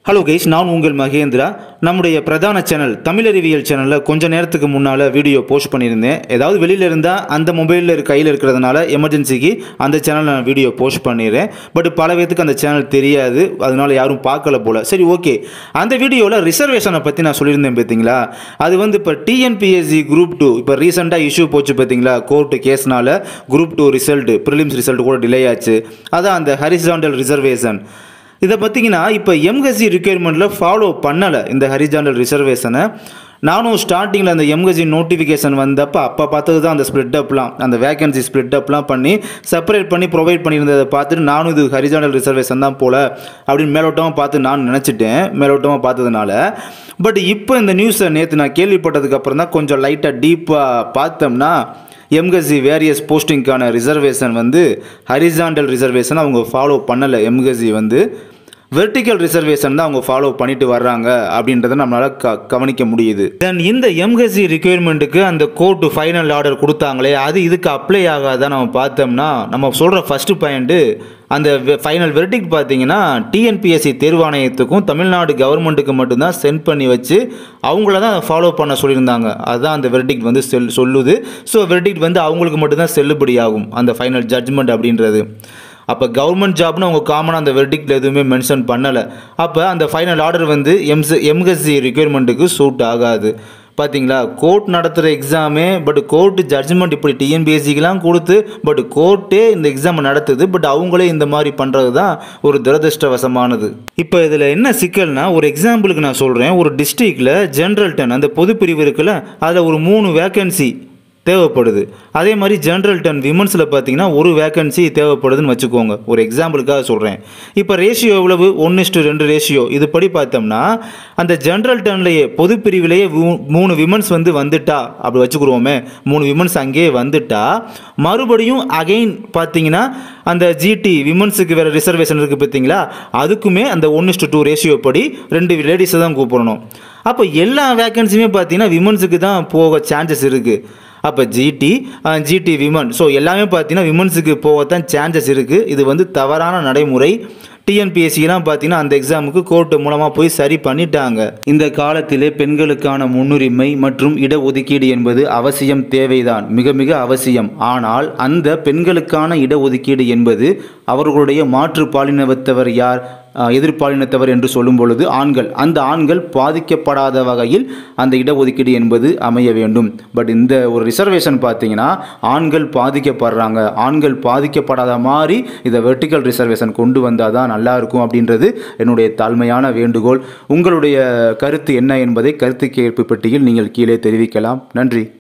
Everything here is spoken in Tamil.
ஹலோ கைஸ் நான் உங்கள் மகேந்திரா நம்முடைய பிரதான சேனல் தமிழறிவியல் சேனலில் கொஞ்ச நேரத்துக்கு முன்னால் வீடியோ போஸ்ட் பண்ணியிருந்தேன் ஏதாவது வெளியில் இருந்தால் அந்த மொபைலில் இருக்க கையில் இருக்கிறதுனால எமர்ஜென்சிக்கு அந்த சேனலில் நான் வீடியோ போஸ்ட் பண்ணிடுறேன் பட் பல பேத்துக்கு அந்த சேனல் தெரியாது அதனால யாரும் பார்க்கல போல் சரி ஓகே அந்த வீடியோவில் ரிசர்வேஷனை பற்றி நான் சொல்லியிருந்தேன் பார்த்தீங்களா அது வந்து இப்போ டிஎன்பிஎஸ்சி குரூப் டூ இப்போ ரீசெண்டாக இஷ்யூ போச்சு பார்த்தீங்களா கோர்ட்டு கேஸ்னால group two result prelims result கூட டிலே ஆச்சு அதான் அந்த ஹரிசாண்டல் ரிசர்வேஷன் இதை பார்த்தீங்கன்னா இப்போ எம்கசி ரிக்யர்மெண்ட்டில் ஃபாலோ பண்ணலை இந்த ஹரிஜாண்டல் ரிசர்வேஷனை நானும் ஸ்டார்டிங்கில் அந்த எம்கசி நோட்டிஃபிகேஷன் வந்தப்போ அப்போ பார்த்தது தான் அந்த ஸ்ப்ளிட் அப்லாம் அந்த வேகன்சி ஸ்ப்ளிட் அப்லாம் பண்ணி செப்பரேட் பண்ணி ப்ரொவைட் பண்ணியிருந்ததை பார்த்துட்டு நானும் இது ஹரிஜாண்டல் ரிசர்வேஷன் தான் போல அப்படின்னு மேலோட்டமாக பார்த்து நான் நினச்சிட்டேன் மேலோட்டமாக பார்த்ததுனால பட் இப்போ இந்த நியூஸை நேற்று நான் கேள்விப்பட்டதுக்கப்புறம் தான் கொஞ்சம் லைட்டாக டீப்பாக பார்த்தோம்னா எம்கசி வேரியஸ் போஸ்டிங்க்கான ரிசர்வேஷன் வந்து ஹரிசாண்டல் ரிசர்வேஷன் அவங்க ஃபாலோ பண்ணலை எம்கசி வந்து வெர்டிக்கல் ரிசர்வேஷன் தான் அவங்க ஃபாலோ பண்ணிட்டு வர்றாங்க அப்படின்றத நம்மளால் க கவனிக்க முடியுது தென் இந்த எம்கசி ரிக்குயர்மெண்ட்டுக்கு அந்த கோர்ட்டு ஃபைனல் ஆர்டர் கொடுத்தாங்களே அது இதுக்கு அப்ளை ஆகாதான் நம்ம பார்த்தோம்னா நம்ம சொல்கிற ஃபஸ்ட்டு பாயிண்ட்டு அந்த ஃபைனல் வெர்டிக்ட் பார்த்தீங்கன்னா டிஎன்பிஎஸ்சி தேர்வாணையத்துக்கும் தமிழ்நாடு கவர்மெண்ட்டுக்கு மட்டும்தான் சென்ட் பண்ணி வச்சு அவங்கள தான் அதை ஃபாலோ பண்ண சொல்லியிருந்தாங்க அதுதான் அந்த வெர்டிக்ட் வந்து செல் சொல்லுது ஸோ வெர்டிக்ட் வந்து அவங்களுக்கு மட்டும்தான் செல்லுபடி ஆகும் அந்த ஃபைனல் ஜட்ஜ்மெண்ட் அப்படின்றது அப்போ கவர்மெண்ட் ஜாப்னு அவங்க காமனாக அந்த வெர்டிக்டில் எதுவுமே மென்ஷன் பண்ணலை அப்போ அந்த ஃபைனல் ஆர்டர் வந்து எம்ஸ் எம்எஸ்சி ரிக்யர்மெண்ட்டுக்கு சூட் ஆகாது பார்த்தீங்களா கோர்ட் நடத்துகிற எக்ஸாமே பட் கோர்ட்டு ஜட்ஜ்மெண்ட் இப்படி டிஎன்பிஎஸ்சிக்கெலாம் கொடுத்து பட் கோர்ட்டே இந்த எக்ஸாமை நடத்துது பட் அவங்களே இந்த மாதிரி பண்ணுறது தான் ஒரு துரதிருஷ்டவசமானது இப்போ இதில் என்ன சிக்கல்னா ஒரு எக்ஸாம்பிளுக்கு நான் சொல்கிறேன் ஒரு டிஸ்ட்ரிக்டில் ஜென்ரல் டென் அந்த பொதுப்பிரிவு இருக்குல்ல அதில் ஒரு மூணு வேக்கன்சி தேவைப்படுது அதே மாதிரி ஜென்ரல் டென் விமன்ஸில் பார்த்தீங்கன்னா ஒரு வேக்கன்சி தேவைப்படுதுன்னு வச்சுக்கோங்க ஒரு எக்ஸாம்பிளுக்காக சொல்கிறேன் இப்போ ரேஷியோ எவ்வளவு ஒன்று இஸ்டு ரெண்டு ரேஷியோ இது படி பார்த்தோம்னா அந்த ஜென்ரல் டென்லேயே பொது பிரிவிலேயே மூணு விமன்ஸ் வந்து வந்துட்டா அப்படி வச்சுக்கிறோமே மூணு விமன்ஸ் அங்கேயே வந்துட்டா மறுபடியும் அகைன் பார்த்தீங்கன்னா அந்த ஜிடி விமன்ஸுக்கு வேறு ரிசர்வேஷன் இருக்குது பார்த்தீங்களா அதுக்குமே அந்த ஒன் இஸ்டு டூ ரேஷியோ படி ரெண்டு லேடிஸை தான் கூப்பிடணும் அப்போ எல்லா வேக்கன்சியுமே பார்த்தீங்கன்னா விமன்ஸுக்கு தான் போக சான்சஸ் இருக்குது அப்போ ஜிடி ஜிடி விமன் ஸோ எல்லாமே பார்த்தீங்கன்னா விமன்ஸுக்கு போகத்தான் சான்சஸ் இருக்குது இது வந்து தவறான நடைமுறை டிஎன்பிஎஸ்சிலாம் பார்த்தீங்கன்னா அந்த எக்ஸாமுக்கு கோர்ட்டு மூலமாக போய் சரி பண்ணிட்டாங்க இந்த காலத்திலே பெண்களுக்கான முன்னுரிமை மற்றும் இடஒதுக்கீடு என்பது அவசியம் தேவைதான் மிக மிக அவசியம் ஆனால் அந்த பெண்களுக்கான இடஒதுக்கீடு என்பது அவர்களுடைய மாற்று பாலினத்தவர் யார் எதிர்பாலினத்தவர் என்று சொல்லும் பொழுது ஆண்கள் அந்த ஆண்கள் பாதிக்கப்படாத வகையில் அந்த இடஒதுக்கீடு என்பது அமைய வேண்டும் பட் இந்த ஒரு ரிசர்வேஷன் பார்த்தீங்கன்னா ஆண்கள் பாதிக்கப்படுறாங்க ஆண்கள் பாதிக்கப்படாத மாதிரி இதை வெர்டிக்கல் ரிசர்வேஷன் கொண்டு வந்தால் தான் நல்லா இருக்கும் அப்படின்றது என்னுடைய தாழ்மையான வேண்டுகோள் உங்களுடைய கருத்து என்ன என்பதை கருத்து கேட்பு பெட்டியில் நீங்கள் கீழே தெரிவிக்கலாம் நன்றி